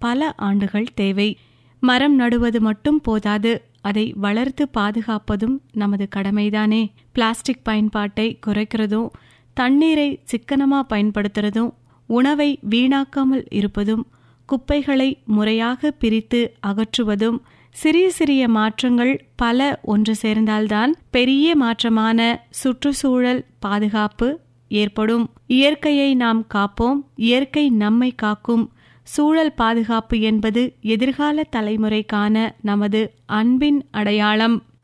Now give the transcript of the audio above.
பல ஆண்டுகள் தேவை மரம் நடுவது மட்டும் போதாது அதை வளர்த்து பாதுகாப்பதும் நமது கடமைதானே பிளாஸ்டிக் பயன்பாட்டை குறைக்கிறதும் தண்ணீரை சிக்கனமா பயன்படுத்துறதும் உணவை வீணாக்காமல் இருப்பதும் குப்பைகளை முறையாக பிரித்து அகற்றுவதும் சிறிய சிறிய மாற்றங்கள் பல ஒன்று சேர்ந்தால்தான் பெரிய மாற்றமான சுற்றுச்சூழல் பாதுகாப்பு ஏற்படும் இயற்கையை நாம் காப்போம் இயற்கை நம்மை காக்கும் சூழல் பாதுகாப்பு என்பது எதிர்கால தலைமுறைக்கான நமது அன்பின் அடையாளம்